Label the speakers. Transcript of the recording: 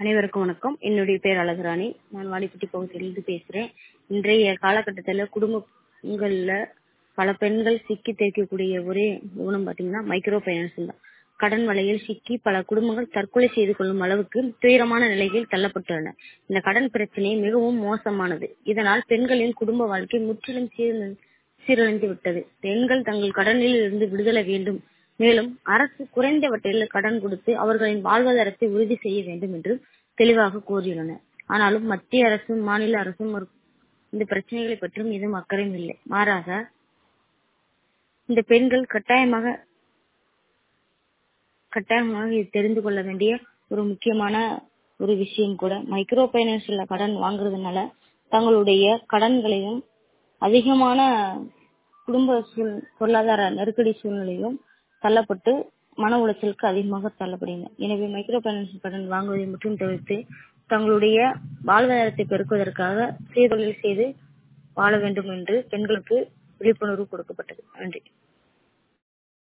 Speaker 1: அனைவருக்கும் வணக்கம் என்னுடைய பேர் அழகுராணி நான் வாடிப்பட்டி பகுதியிலிருந்து பேசுறேன் இன்றைய காலகட்டத்துல குடும்பங்கள்ல பல பெண்கள் சிக்கி தேய்க்கக்கூடிய ஒரே நிறுவனம் பாத்தீங்கன்னா மைக்ரோ பைனான்ஸ் தான் கடன் வலையில் சிக்கி பல குடும்பங்கள் தற்கொலை செய்து கொள்ளும் அளவுக்கு துயரமான நிலையில் தள்ளப்பட்டுள்ளன இந்த கடன் பிரச்சனை மிகவும் மோசமானது இதனால் பெண்களின் குடும்ப வாழ்க்கை முற்றிலும் சீரழி- சீரழிந்து விட்டது பெண்கள் தங்கள் கடனில் இருந்து விடுதலை வேண்டும் மேலும் அரசு குறைந்த வட்டியில் கடன் கொடுத்து அவர்களின் வாழ்வாதாரத்தை உறுதி செய்ய வேண்டும் என்று தெளிவாக கூறியுள்ளன ஆனாலும் மத்திய அரசும் மாநில அரசும் ஒரு- இந்த பிரச்சனைகளை பற்றியும் எதுவும் அக்கறையும் இல்லை மாறாக இந்த பெண்கள் கட்டாயமாக கட்டாயமாக இது தெரிந்து கொள்ள வேண்டிய ஒரு முக்கியமான ஒரு விஷயம் கூட மைக்ரோ பைனான்ஸ்ல கடன் வாங்குறதுனால தங்களுடைய கடன்களையும் அதிகமான குடும்ப சூழ் பொருளாதார நெருக்கடி சூழ்நிலையும் தள்ளப்பட்டு மன உளைச்சலுக்கு அதிகமாக தள்ளப்படுகின்றன எனவே மைக்ரோ பைனான்ஸ் கடன் வாங்குவதை முற்றும் தவிர்த்து தங்களுடைய வாழ்வாதாரத்தை பெருக்குவதற்காக சுயதொழில் செய்து வாழ வேண்டும் என்று பெண்களுக்கு விழிப்புணர்வு கொடுக்கப்பட்டது நன்றி